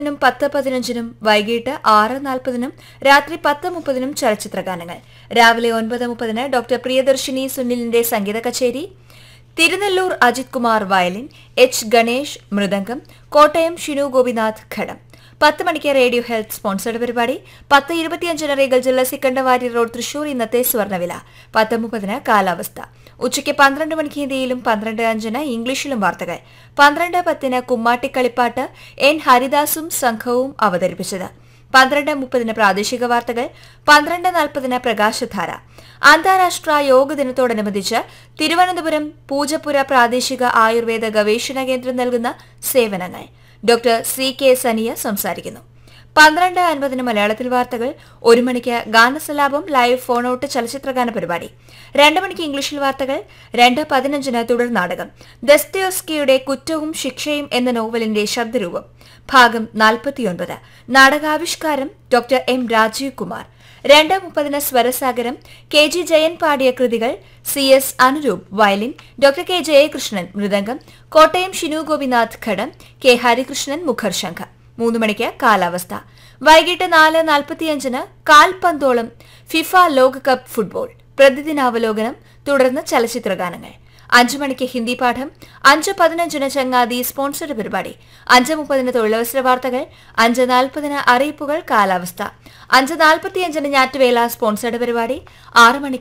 നും പത്ത് പതിനഞ്ചിനും വൈകിട്ട് ആറ് നാൽപ്പതിനും രാത്രി പത്ത് മുപ്പതിനും ചലച്ചിത്ര ഗാനങ്ങൾ രാവിലെ ഒൻപത് മുപ്പതിന് ഡോക്ടർ പ്രിയദർശിനി സുനിലിന്റെ സംഗീത കച്ചേരി തിരുനെല്ലൂർ അജിത് കുമാർ വയലിൻ എച്ച് ഗണേഷ് മൃദംഗം കോട്ടയം ഷിനു ഗോപിനാഥ് ഘടം പത്ത് മണിക്ക് റേഡിയോ ഹെൽത്ത് സ്പോൺസർഡ് പരിപാടി പത്ത് ഇരുപത്തിയഞ്ചിന് റീഗൽ ജില്ല സിക്കണ്ടവാരി റോഡ് തൃശൂർ ഇന്നത്തെ സ്വർണ്ണവില പത്ത് മുപ്പതിന് കാലാവസ്ഥ ഉച്ചയ്ക്ക് പന്ത്രണ്ട് മണിക്ക് ഹിന്ദിയിലും പന്ത്രണ്ട് അഞ്ചിന് ഇംഗ്ലീഷിലും വാർത്തകൾ പന്ത്രണ്ട് പത്തിന് കുമ്മാട്ടിക്കളിപ്പാട്ട് എൻ ഹരിദാസും സംഘവും അവതരിപ്പിച്ചത് പന്ത്രണ്ട് മുപ്പതിന് പ്രാദേശിക വാർത്തകൾ പന്ത്രണ്ട് നാൽപ്പതിന് പ്രകാശധാര അന്താരാഷ്ട്ര യോഗ ദിനത്തോടനുബന്ധിച്ച് തിരുവനന്തപുരം പൂജപ്പുര പ്രാദേശിക ആയുർവേദ ഗവേഷണ കേന്ദ്രം നൽകുന്ന സേവനങ്ങൾ ഡോക്ടർ സി കെ സനിയ സംസാരിക്കുന്നു പന്ത്രണ്ട് അൻപതിന് മലയാളത്തിൽ വാർത്തകൾ ഒരു മണിക്ക് ഗാനസലാപം ലൈവ് ഫോൺ ഔട്ട് ചലച്ചിത്രഗാന പരിപാടി രണ്ട് മണിക്ക് ഇംഗ്ലീഷിൽ വാർത്തകൾ രണ്ട് പതിനഞ്ചിന് തുടർ നാടകം ദസ്തയോസ്കിയുടെ കുറ്റവും ശിക്ഷയും എന്ന നോവലിന്റെ ശബ്ദരൂപം ഭാഗം നാൽപ്പത്തിയൊൻപത് നാടകാവിഷ്കാരം ഡോക്ടർ എം രാജീവ് കുമാർ രണ്ട് മുപ്പതിന് സ്വരസാഗരം കെ ജി ജയൻ പാടിയ കൃതികൾ C S Anuroop violin doctor K Jayakrishnan mridangam Kottayam Shinu Gopinath ghatam K Harikrishnan മുഖർശംഖ മൂന്ന് മണിക്ക് കാലാവസ്ഥ വൈകിട്ട് നാല് നാൽപ്പത്തിയഞ്ചിന് കാൽപന്തോളം ഫിഫ ലോകകപ്പ് ഫുട്ബോൾ പ്രതിദിനാവലോകനം തുടർന്ന് ചലച്ചിത്രഗാനങ്ങൾ അഞ്ചു മണിക്ക് ഹിന്ദി പാഠം അഞ്ച് പതിനഞ്ചിന് ചങ്ങാതി സ്പോൺസർഡ് പരിപാടി അഞ്ച് മുപ്പതിന് തൊഴിലവസര വാർത്തകൾ അഞ്ച് നാൽപ്പതിന് അറിയിപ്പുകൾ കാലാവസ്ഥ അഞ്ച് നാൽപ്പത്തിയഞ്ചിന് ഞാറ്റുവേല സ്പോൺസർഡ് പരിപാടി ആറ് മണിക്ക്